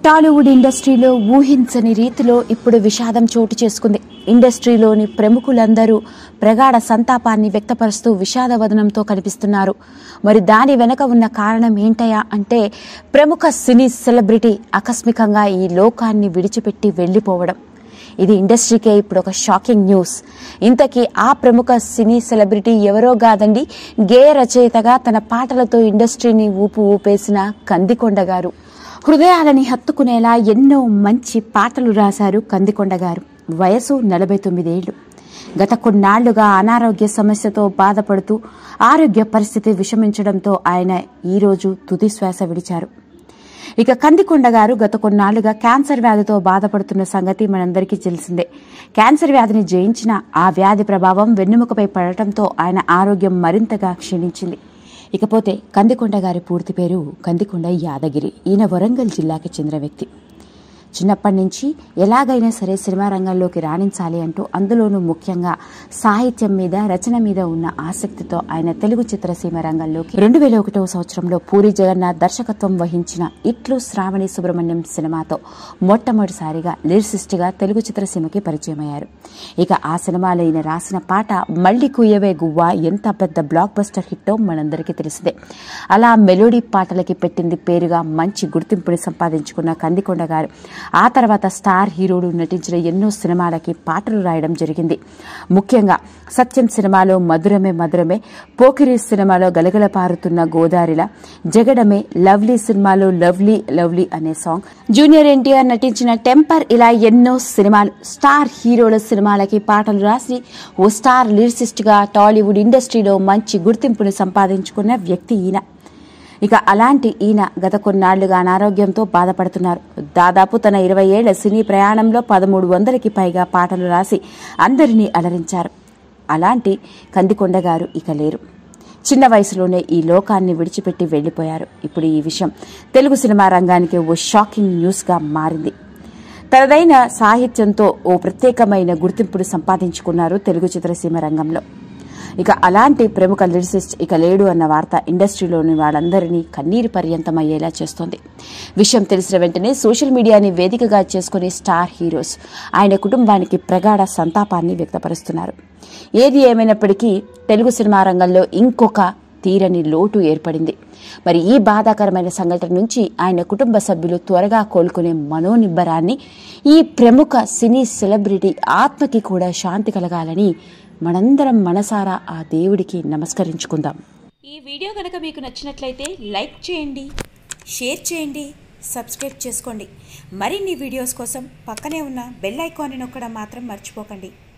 టాలీవుడ్ ఇండస్ట్రీలో ఊహించని రీతిలో ఇప్పుడు విషాదం చోటు చేసుకుంది ఇండస్ట్రీలోని ప్రముఖులందరూ ప్రగాఢ సంతాపాన్ని వ్యక్తపరుస్తూ విషాదవదనంతో కనిపిస్తున్నారు మరి దాని వెనక ఉన్న కారణం ఏంటయా అంటే ప్రముఖ సినీ సెలబ్రిటీ ఆకస్మికంగా ఈ లోకాన్ని విడిచిపెట్టి వెళ్ళిపోవడం ఇది ఇండస్ట్రీకే ఇప్పుడు ఒక షాకింగ్ న్యూస్ ఇంతకీ ఆ ప్రముఖ సినీ సెలబ్రిటీ ఎవరో కాదండి గేయ రచయితగా తన పాటలతో ఇండస్ట్రీని ఊపు ఊపేసిన కందికొండ గారు హృదయాలని హత్తుకునేలా ఎన్నో మంచి పాటలు రాశారు కందికొండ గారు వయసు నలభై తొమ్మిదేళ్లు గత కొన్నాళ్లుగా అనారోగ్య సమస్యతో బాధపడుతూ ఆరోగ్య పరిస్థితి విషమించడంతో ఆయన ఈరోజు తుది శ్వాస విడిచారు ఇక కందికొండ గారు గత కొన్నాళ్లుగా క్యాన్సర్ వ్యాధితో బాధపడుతున్న సంగతి మనందరికీ తెలిసిందే క్యాన్సర్ వ్యాధిని జయించిన ఆ వ్యాధి ప్రభావం వెన్నెముకపై పడటంతో ఆయన ఆరోగ్యం మరింతగా క్షీణించింది ఇకపోతే కందికొండ గారి పూర్తి పేరు కందికొండ యాదగిరి ఈయన వరంగల్ జిల్లాకి చెందిన వ్యక్తి చిన్నప్పటి నుంచి ఎలాగైనా సరే సినిమా రంగంలోకి రాణించాలి అంటూ అందులోనూ ముఖ్యంగా సాహిత్యం మీద రచన మీద ఉన్న ఆసక్తితో ఆయన తెలుగు చిత్రసీమ రంగంలోకి రెండు వేల ఒకటవ సంవత్సరంలో పూరి జగన్నాథ్ దర్శకత్వం వహించిన ఇట్లు శ్రావణి సుబ్రహ్మణ్యం సినిమాతో మొట్టమొదటిసారిగా లిరిసిస్ట్గా తెలుగు చిత్రసీమకి పరిచయమయ్యారు ఇక ఆ సినిమాలో ఈయన రాసిన పాట మళ్ళీ కుయ్యవే గువ్వ ఎంత పెద్ద బ్లాక్ బస్టర్ హిట్టో మనందరికీ తెలిసిందే అలా మెలోడీ పాటలకి పెట్టింది పేరుగా మంచి గుర్తింపుని సంపాదించుకున్న కందికొండ గారు ఆ తర్వాత స్టార్ హీరోలు నటించిన ఎన్నో సినిమాలకి పాటలు రాయడం జరిగింది ముఖ్యంగా సత్యం సినిమాలో మధురమే మధురమే పోకిరి సినిమాలో గలగల పారుతున్న గోదారిలా జగడమే లవ్లీ సినిమాలో లవ్లీ లవ్లీ అనే సాంగ్ జూనియర్ ఎన్టీఆర్ నటించిన టెంపర్ ఇలా ఎన్నో సినిమాలు స్టార్ హీరోల సినిమాలకి పాటలు రాసి ఓ స్టార్ లిరిసిస్ట్ గా టాలీవుడ్ ఇండస్ట్రీలో మంచి గుర్తింపుని సంపాదించుకున్న వ్యక్తి ఈయన ఇక అలాంటి ఈయన గత కొన్నాళ్లుగా అనారోగ్యంతో బాధపడుతున్నారు దాదాపు తన ఇరవై ఏళ్ల సినీ ప్రయాణంలో పదమూడు వందలకి పైగా పాటలు రాసి అందరినీ అలరించారు అలాంటి కందికొండ గారు ఇక లేరు చిన్న వయసులోనే ఈ లోకాన్ని విడిచిపెట్టి వెళ్లిపోయారు ఇప్పుడు ఈ విషయం తెలుగు సినిమా రంగానికి ఓ షాకింగ్ న్యూస్గా మారింది తనదైన సాహిత్యంతో ఓ ప్రత్యేకమైన గుర్తింపును సంపాదించుకున్నారు తెలుగు చిత్రసీమ రంగంలో ఇక అలాంటి ప్రముఖ లిరిసిస్ట్ ఇక లేడు అన్న వార్త ఇండస్ట్రీలోని వాళ్ళందరినీ కన్నీరు పర్యంతమయ్యేలా చేస్తోంది విషయం తెలిసిన వెంటనే సోషల్ మీడియాని వేదికగా చేసుకుని స్టార్ హీరోస్ ఆయన కుటుంబానికి ప్రగాఢ సంతాపాన్ని వ్యక్తపరుస్తున్నారు ఏది ఏమైనప్పటికీ తెలుగు సినిమా రంగంలో ఇంకొక తీరని లోటు ఏర్పడింది మరి ఈ బాధాకరమైన సంఘటన నుంచి ఆయన కుటుంబ సభ్యులు త్వరగా కోలుకునే మనోనిబ్బరాన్ని ఈ ప్రముఖ సినీ సెలబ్రిటీ ఆత్మకి కూడా శాంతి కలగాలని మనందరం మనసారా ఆ దేవుడికి నమస్కరించుకుందాం ఈ వీడియో కనుక మీకు నచ్చినట్లయితే లైక్ చేయండి షేర్ చేయండి సబ్స్క్రైబ్ చేసుకోండి మరిన్ని వీడియోస్ కోసం పక్కనే ఉన్న బెల్ ఐకాన్ని నొక్కడం మాత్రం మర్చిపోకండి